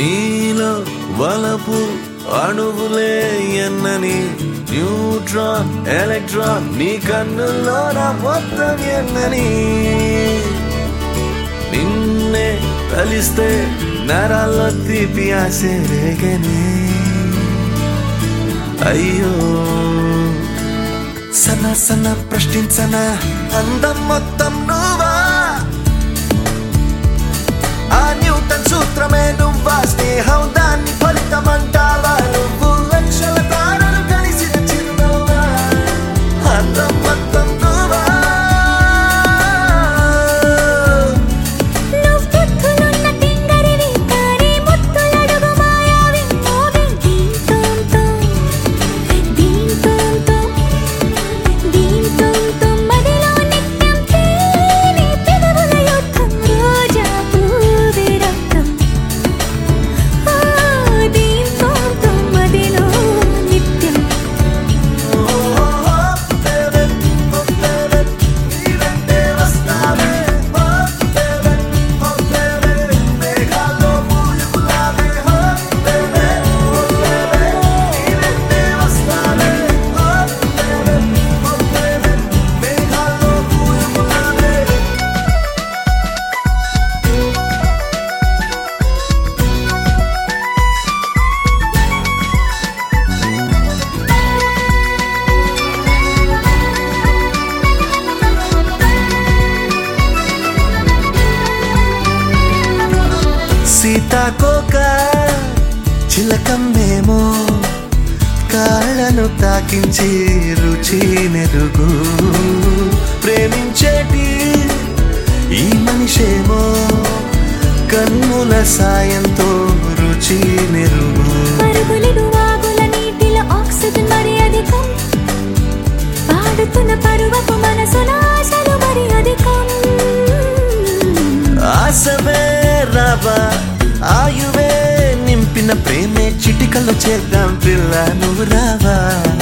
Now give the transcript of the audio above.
నీలో వలపు అణువులే ఎన్నని న్యూట్రాన్ ఎలక్ట్రాన్ నీ కన్నుల్లో నా మొత్తం ఎన్నని నిన్నే కలిస్తే నరాల్లో తీపి ఆసే రేగని అయ్యో సన్న సన్న ప్రశ్నించన అందం మొత్తం నువ్వా ఆ న్యూటన్ సూత్రమే నువ్వా స్నేహం దాన్ని ఫలితమంటావా నువ్వు లక్షల తారలు కలిసిన చిరునవ్వా అందం మొత్తం నువ్వా నువ్వెత్తులున్న తింగరివి తారే ముత్తులడుగు మాయావి మోవి దీంతోంతో దీంతోంతో దీంతోంతో మదిలో నిత్యం తేనె పెదవుల యుద్ధం రోజా పూవే రక్తం ఆ దీంతోంతో మదిలో నిత్యం సీతాకోక చిలకమ్మేమో కాళ్ళను తాకించి రుచి నెరుగు ప్రేమించేటి ఈ మనిషేమో కన్నుల సాయంతో రుచి నెరుగు పరుగులిగు వాగుల నీటిలో ఆక్సిజన్ మరి అధికం పాడుతున్న పరువపు మనసుల ఆశలు మరి అధికం ఆసవే రావా ఆయువే నింపిన ప్రేమే చిటికలు చేద్దాం పిల్ల నువ్వు రావా